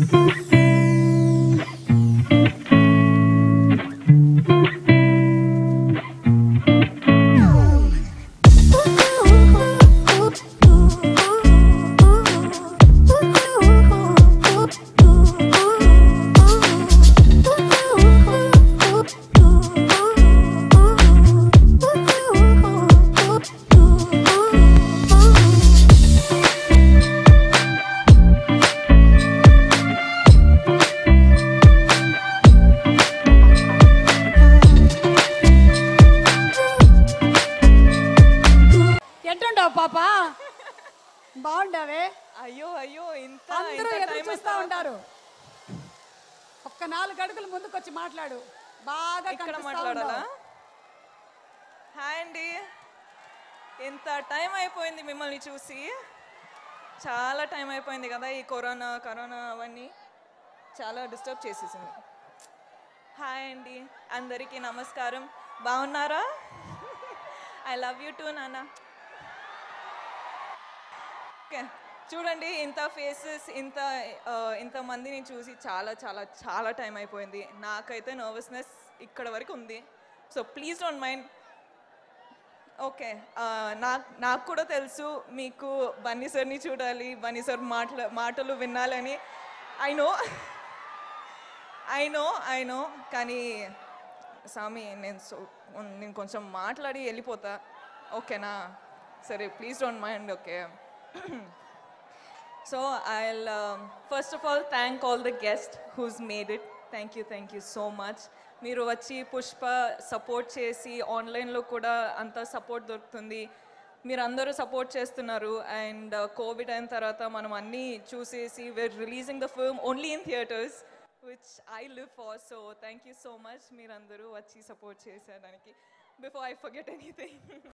ఎట్టుండవు పాప బాగుండవే అయ్యో అయ్యో ఇంత అందరూ ఇంత ఎదురు time చూస్తా అయిన ఉంటారు ఒక్క నాలుగు అడుగులు ముందుకొచ్చి మాట్లాడు బాగా ఇక్కడ కనిపిస్తా మాట్లాడాలా ఉన్నావు. హాయ్ అండి ఎంత టైం అయిపోయింది మిమ్మల్ని చూసి చాలా టైం అయిపోయింది కదా ఈ కరోనా కరోనా అవన్నీ చాలా డిస్టర్బ్ చేసేసింది హాయ్ అండి అందరికీ నమస్కారం బాగున్నారా ఐ లవ్ యూ టూ నాన్న ఓకే చూడండి ఇంత ఫేసెస్ ఇంత ఆ, ఇంత మందిని చూసి చాలా చాలా చాలా టైం అయిపోయింది నాకైతే నర్వస్నెస్ ఇక్కడ వరకు ఉంది so please don't mind okay నాకు నాకు కూడా తెలుసు మీకు బన్నీ సార్ని చూడాలి బన్నీ సార్ మాటలు మాటలు వినాలని I know I know I know కానీ స్వామి నేను సో నేను కొంచెం మాట్లాడి వెళ్ళిపోతా ఓకేనా సరే please don't mind okay so I first of all thank all the guest who's made it thank you thank you so much మీరు వచ్చి పుష్ప సపోర్ట్ చేసి ఆన్లైన్లో కూడా అంత సపోర్ట్ దొరుకుతుంది మీరు అందరూ సపోర్ట్ చేస్తున్నారు అండ్ కోవిడ్ అయిన తర్వాత మనం అన్నీ చూసేసి we're releasing the film only in theatres which I live for so thank you so much మీరందరూ వచ్చి సపోర్ట్ చేసేదానికి బిఫోర్ ఐ ఫర్గెట్ ఎనీథింగ్